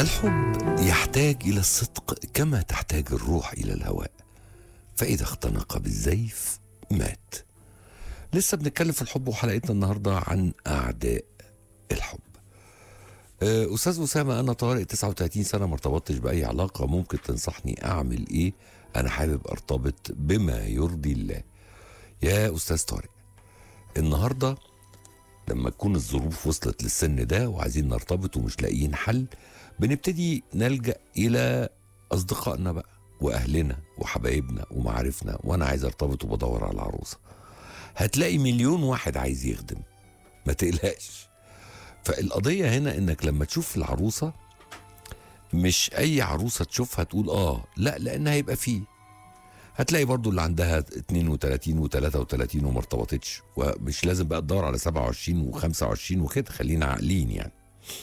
الحب يحتاج إلى الصدق كما تحتاج الروح إلى الهواء فإذا اختنق بالزيف مات لسه بنتكلم في الحب وحلقتنا النهاردة عن أعداء الحب آه، أستاذ أسامة أنا طارق 39 سنة ما ارتبطتش بأي علاقة ممكن تنصحني أعمل إيه أنا حابب أرتبط بما يرضي الله يا أستاذ طارق النهاردة لما تكون الظروف وصلت للسن ده وعايزين نرتبط ومش لاقيين حل بنبتدي نلجأ إلى أصدقائنا بقى وأهلنا وحبايبنا ومعارفنا وأنا عايز أرتبط وبدور على عروسة هتلاقي مليون واحد عايز يخدم ما تقلقش فالقضية هنا إنك لما تشوف العروسة مش أي عروسة تشوفها تقول آه لا لأن هيبقى فيه هتلاقي برضو اللي عندها 32 و33 وما ارتبطتش ومش لازم بقى تدور على 27 و25 وكده خلينا عاقلين يعني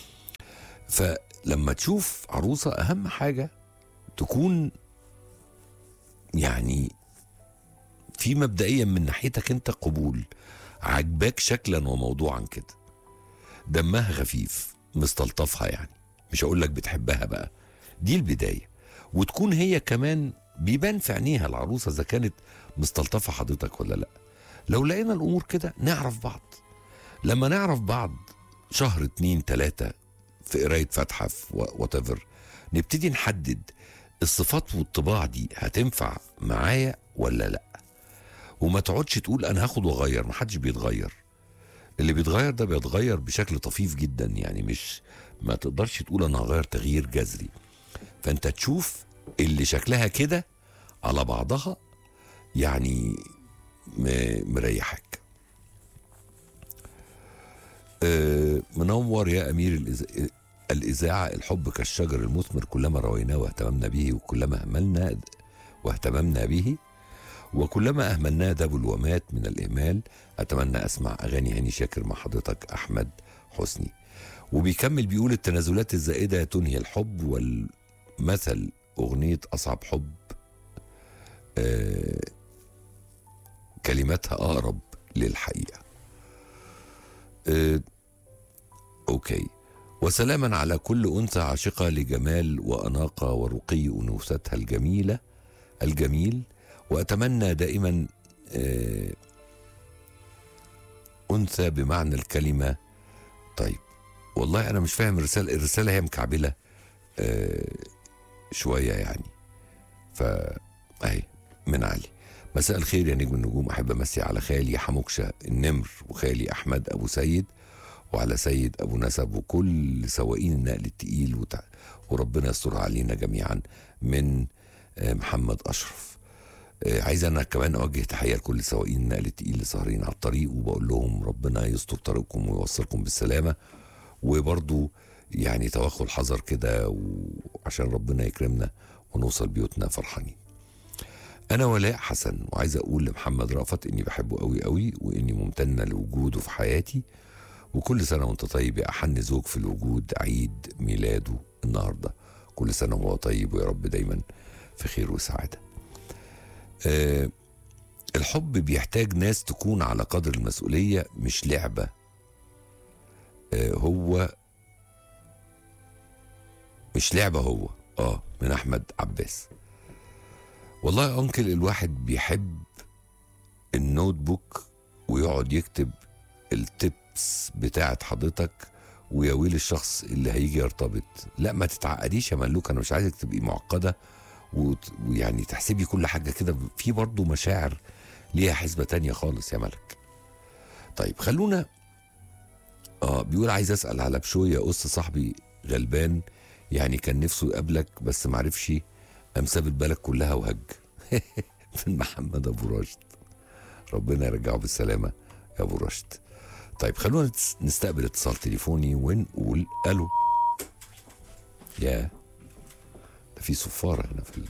فلما تشوف عروسة أهم حاجة تكون يعني في مبدئيا من ناحيتك انت قبول عجباك شكلا وموضوعا كده دمها خفيف مستلطفها يعني مش هقول لك بتحبها بقى دي البدايه وتكون هي كمان بيبان في عينيها العروسه اذا كانت مستلطفه حضرتك ولا لا لو لقينا الامور كده نعرف بعض لما نعرف بعض شهر اتنين تلاته في قرايه فاتحه في وات نبتدي نحدد الصفات والطباع دي هتنفع معايا ولا لا وما تقعدش تقول انا هاخد واغير ما حدش بيتغير اللي بيتغير ده بيتغير بشكل طفيف جدا يعني مش ما تقدرش تقول انا هغير تغيير جذري فانت تشوف اللي شكلها كده على بعضها يعني م- مريحك آه، منور يا امير الإذ- الاذاعه الحب كالشجر المثمر كلما رويناه واهتممنا به وكلما هملنا واهتممنا به وكلما اهملناه دبل ومات من الاهمال اتمنى اسمع اغاني هاني شاكر مع حضرتك احمد حسني وبيكمل بيقول التنازلات الزائده تنهي الحب والمثل اغنيه اصعب حب آه كلماتها اقرب للحقيقه آه اوكي وسلاما على كل انثى عاشقه لجمال واناقه ورقي انوثتها الجميله الجميل واتمنى دائما آه، انثى بمعنى الكلمه طيب والله انا مش فاهم الرساله الرساله هي مكعبله آه، شويه يعني فاهي من علي مساء الخير يا نجم النجوم احب امسي على خالي حموكشه النمر وخالي احمد ابو سيد وعلى سيد ابو نسب وكل سواقين النقل التقيل وتع... وربنا يسترها علينا جميعا من آه، محمد اشرف آه، عايز انا كمان اوجه تحيه لكل سواقين النقل التقيل اللي سهرين على الطريق وبقول لهم ربنا يستر طريقكم ويوصلكم بالسلامه وبرضو يعني توخوا الحذر كده وعشان ربنا يكرمنا ونوصل بيوتنا فرحانين انا ولاء حسن وعايز اقول لمحمد رأفت اني بحبه قوي قوي واني ممتنه لوجوده في حياتي وكل سنه وانت طيب يا احن زوج في الوجود عيد ميلاده النهارده كل سنه وهو طيب ويا رب دايما في خير وسعاده آه الحب بيحتاج ناس تكون على قدر المسؤوليه مش لعبه آه هو مش لعبه هو اه من احمد عباس والله يا انكل الواحد بيحب النوت بوك ويقعد يكتب التبس بتاعت حضرتك ويا ويل الشخص اللي هيجي يرتبط لا ما تتعقديش يا ملوك انا مش عايزك تبقي معقده وت- ويعني تحسبي كل حاجه كده في برضه مشاعر ليها حسبه تانية خالص يا ملك طيب خلونا اه بيقول عايز اسال على بشويه قص صاحبي غلبان يعني كان نفسه يقابلك بس معرفش قام ساب البلد كلها وهج من محمد ابو راشد ربنا يرجعه بالسلامه يا ابو راشد طيب خلونا نتس- نستقبل اتصال تليفوني ونقول الو يا ده في صفاره هنا في ال...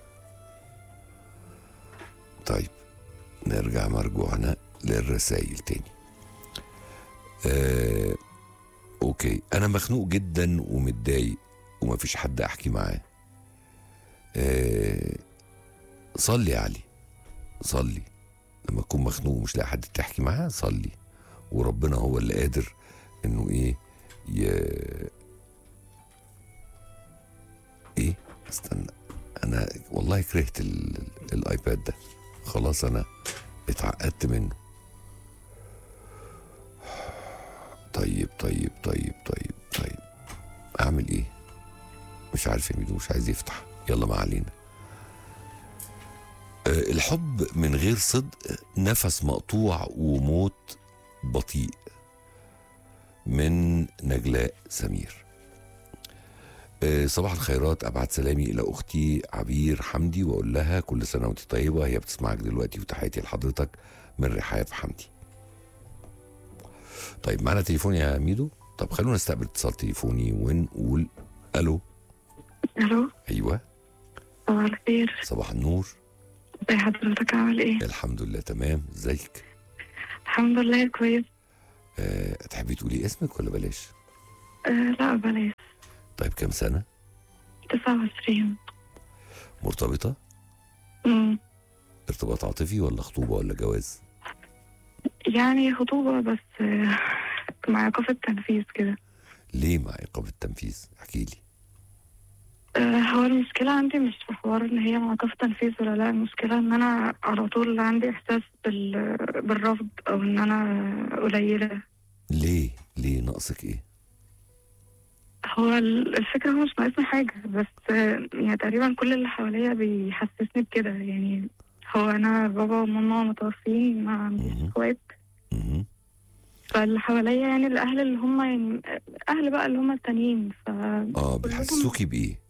طيب نرجع مرجوعنا للرسائل تاني آه... اوكي انا مخنوق جدا ومتضايق ومفيش حد احكي معاه آه... صلي يا علي صلي لما تكون مخنوق ومش لاقي حد تحكي معاه صلي وربنا هو اللي قادر انه ايه ي... والله كرهت ال... الايباد ده خلاص انا اتعقدت منه طيب طيب طيب طيب طيب اعمل ايه مش عارف يا ميدو مش عايز يفتح يلا ما علينا آه، الحب من غير صدق نفس مقطوع وموت بطيء من نجلاء سمير آه، صباح الخيرات ابعت سلامي الى اختي عبير حمدي واقول لها كل سنه وانت طيبه هي بتسمعك دلوقتي وتحياتي لحضرتك من رحاب حمدي طيب معنا تليفون يا ميدو طب خلونا نستقبل اتصال تليفوني ونقول الو الو ايوه صباح الخير صباح النور ازي حضرتك عامل ايه الحمد لله تمام ازيك الحمد لله كويس أه تحبي تقولي اسمك ولا بلاش آه لا بلاش طيب كام سنه 29 مرتبطه امم ارتباط عاطفي ولا خطوبه ولا جواز يعني خطوبة بس آه مع إيقاف تنفيذ كده ليه مع ايقاف التنفيذ احكي لي آه هو المشكلة عندي مش في حوار إن هي مع إيقاف تنفيذ ولا لا المشكلة إن أنا على طول عندي إحساس بال... بالرفض أو إن أنا قليلة ليه ليه ناقصك ايه هو ال- الفكرة هو مش ناقصني حاجة بس آه، يعني تقريبا كل اللي حواليا بيحسسني بكده يعني هو أنا بابا وماما متوفين ما عنديش مهم. اخوات مهم. فاللي حواليا يعني الأهل اللي هم يعني أهل بقى اللي هم التانيين ف اه بيحسسوكي بايه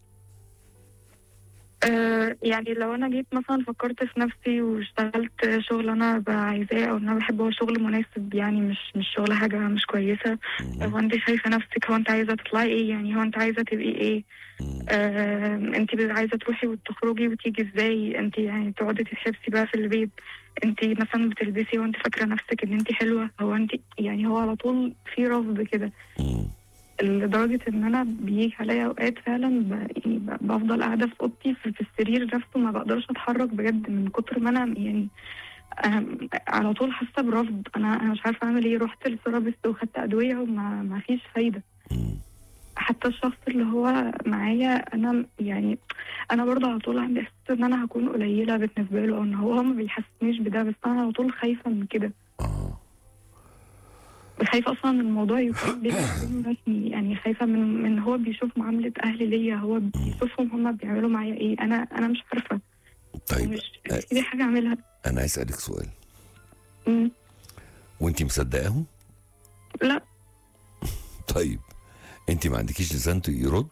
آه، يعني لو أنا جيت مثلا فكرت في نفسي واشتغلت شغل أنا بقى عايزاه أو إن أنا بحبه هو شغل مناسب يعني مش مش شغل حاجة مش كويسة مهم. هو أنت شايفة نفسك هو أنت عايزة تطلعي إيه يعني هو أنت عايزة تبقي إيه مم. آه، انت بت- عايزه تروحي وتخرجي وتيجي ازاي انت يعني تقعدي تتحبسي بقى في البيت انت مثلا بتلبسي وانت فاكره نفسك ان انت حلوه هو انت يعني هو على طول في رفض كده مم. لدرجه ان انا بيجي عليا اوقات فعلا ب... يعني ب- بفضل قاعده في اوضتي في, في السرير نفسه ما بقدرش اتحرك بجد من كتر ما انا يعني أنا على طول حاسه برفض انا انا مش عارفه اعمل ايه رحت للثيرابيست وخدت ادويه وما ما فيش فايده مم. حتى الشخص اللي هو معايا انا يعني انا برضه على طول عندي احساس ان انا هكون قليله بالنسبه له او ان هو ما بيحسسنيش بده بس انا على طول خايفه من كده اه خايفه اصلا من الموضوع يكون بيني وبينه رسمي يعني خايفه من من هو بيشوف معامله اهلي ليا هو بيشوفهم هم بيعملوا معايا ايه انا انا مش عارفه طيب مش مش دي حاجه اعملها انا عايز اسالك سؤال مم. وانت مصدقاهم لا طيب انت ما عندكيش لسان يرد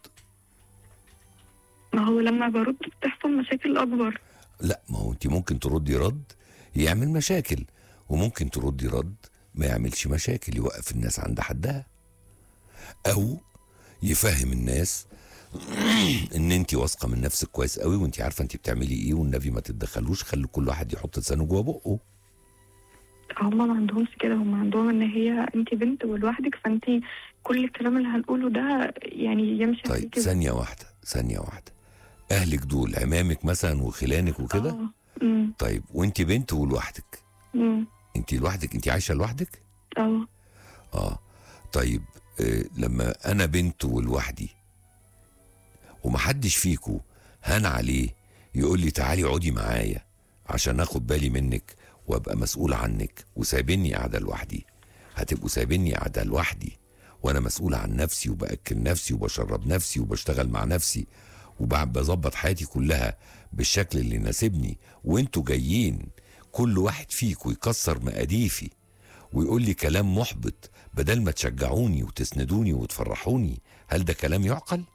ما هو لما برد بتحصل مشاكل اكبر لا ما هو انت ممكن تردي رد يعمل مشاكل وممكن تردي رد ما يعملش مشاكل يوقف الناس عند حدها او يفهم الناس ان انت واثقه من نفسك كويس قوي وانت عارفه انت بتعملي ايه والنبي ما تتدخلوش خلي كل واحد يحط لسانه جوه بقه هم ما عندهمش كده هم عندهم ان هي انت بنت ولوحدك فانت كل الكلام اللي هنقوله ده يعني يمشي طيب عليكي ثانيه واحده ثانيه واحده اهلك دول عمامك مثلا وخلانك وكده آه. أمم، طيب وانت بنت ولوحدك أمم، انت لوحدك انت عايشه لوحدك اه اه طيب آه لما انا بنت ولوحدي ومحدش فيكو هان عليه يقول لي تعالي اقعدي معايا عشان اخد بالي منك وابقى مسؤول عنك وسايبني قاعده لوحدي هتبقوا سايبني قاعده لوحدي وانا مسؤول عن نفسي وباكل نفسي وبشرب نفسي وبشتغل مع نفسي وبظبط حياتي كلها بالشكل اللي يناسبني وانتوا جايين كل واحد فيكو يكسر مقاديفي ويقول لي كلام محبط بدل ما تشجعوني وتسندوني وتفرحوني هل ده كلام يعقل؟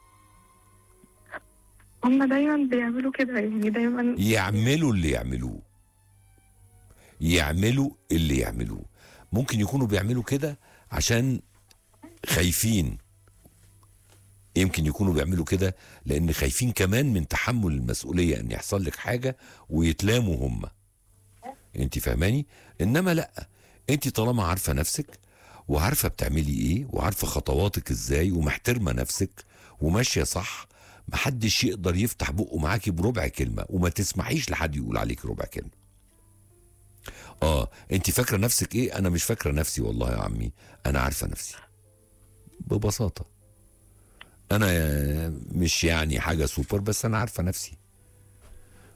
هم دايما بيعملوا كده يعني دايما يعملوا اللي يعملوه يعملوا اللي يعملوه ممكن يكونوا بيعملوا كده عشان خايفين يمكن يكونوا بيعملوا كده لان خايفين كمان من تحمل المسؤوليه ان يحصل لك حاجه ويتلاموا هم انت فاهماني انما لا انت طالما عارفه نفسك وعارفه بتعملي ايه وعارفه خطواتك ازاي ومحترمه نفسك وماشيه صح محدش يقدر يفتح بقه معاكي بربع كلمه وما تسمحيش لحد يقول عليك ربع كلمه اه انت فاكره نفسك ايه انا مش فاكره نفسي والله يا عمي انا عارفه نفسي ببساطه انا مش يعني حاجه سوبر بس انا عارفه نفسي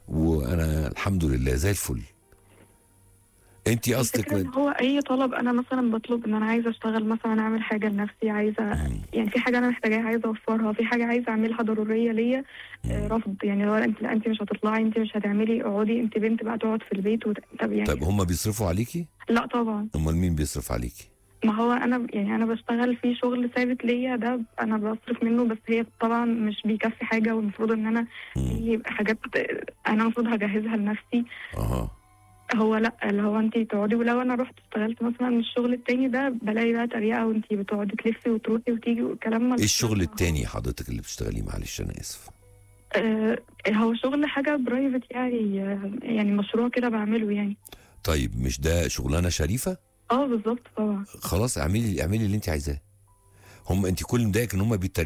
وانا الحمد لله زي الفل انت قصدك الفكرة ان هو اي طلب انا مثلا بطلب ان انا عايزه اشتغل مثلا اعمل حاجه لنفسي عايزه مم. يعني في حاجه انا محتاجاها عايزه اوفرها في حاجه عايزه اعملها ضروريه ليا آه، مم. رفض يعني لو انت لا انت مش هتطلعي انت مش هتعملي اقعدي انت بنت بقى تقعد في البيت وت... طب يعني طيب هم بيصرفوا عليكي لا طبعا امال مين بيصرف عليكي ما هو انا يعني انا بشتغل في شغل ثابت ليا ده انا بصرف منه بس هي طبعا مش بيكفي حاجه والمفروض ان انا مم. في حاجات انا المفروض هجهزها لنفسي اها هو لا اللي هو انت تقعدي ولو انا رحت اشتغلت مثلا الشغل التاني ده بلاقي بقى تريقه وانت بتقعدي تلفي وتروحي وتيجي والكلام ما ايه الشغل التاني حضرتك اللي بتشتغليه معلش انا اسف آه هو شغل حاجه برايفت يعني آه، يعني مشروع كده بعمله يعني طيب مش ده شغلانه شريفه اه بالظبط طبعا خلاص اعملي اعملي اللي انت عايزاه هم انت كل مضايقك ان هم بيتريقوا